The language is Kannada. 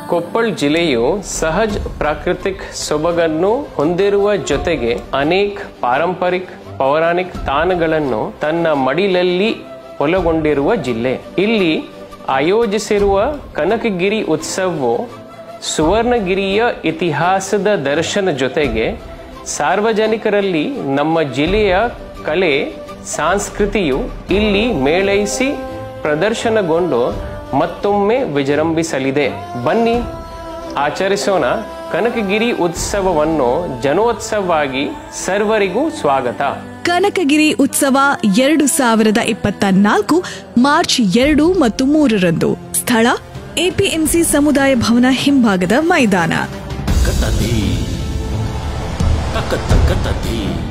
ಕೊಪ್ಪಳ ಜಿಲ್ಲೆಯು ಸಹಜ ಪ್ರಾಕೃತಿಕ ಸೊಬಗನ್ನು ಹೊಂದಿರುವ ಜೊತೆಗೆ ಅನೇಕ ಪಾರಂಪರಿಕ ಪೌರಾಣಿಕ ತಾಣಗಳನ್ನು ತನ್ನ ಮಡಿಲಲ್ಲಿ ಒಳಗೊಂಡಿರುವ ಜಿಲ್ಲೆ ಇಲ್ಲಿ ಆಯೋಜಿಸಿರುವ ಕನಕಗಿರಿ ಉತ್ಸವವು ಸುವರ್ಣಗಿರಿಯ ಇತಿಹಾಸದ ದರ್ಶನ ಜೊತೆಗೆ ಸಾರ್ವಜನಿಕರಲ್ಲಿ ನಮ್ಮ ಜಿಲ್ಲೆಯ ಕಲೆ ಸಂಸ್ಕೃತಿಯು ಇಲ್ಲಿ ಮೇಳೈಸಿ ಪ್ರದರ್ಶನಗೊಂಡು ಮತ್ತೊಮ್ಮೆ ವಿಜೃಂಭಿಸಲಿದೆ ಬನ್ನಿ ಆಚರಿಸೋಣ ಕನಕಗಿರಿ ಉತ್ಸವವನ್ನು ಜನೋತ್ಸವವಾಗಿ ಸರ್ವರಿಗೂ ಸ್ವಾಗತ ಕನಕಗಿರಿ ಉತ್ಸವ ಎರಡು ಸಾವಿರದ ಇಪ್ಪತ್ತ ನಾಲ್ಕು ಮಾರ್ಚ್ ಎರಡು ಮತ್ತು ಮೂರರಂದು ಸ್ಥಳ ಎಪಿಎಂಸಿ ಸಮುದಾಯ ಭವನ ಹಿಂಭಾಗದ ಮೈದಾನ ಕತತಿ ತಕ ತಕ ತತಿ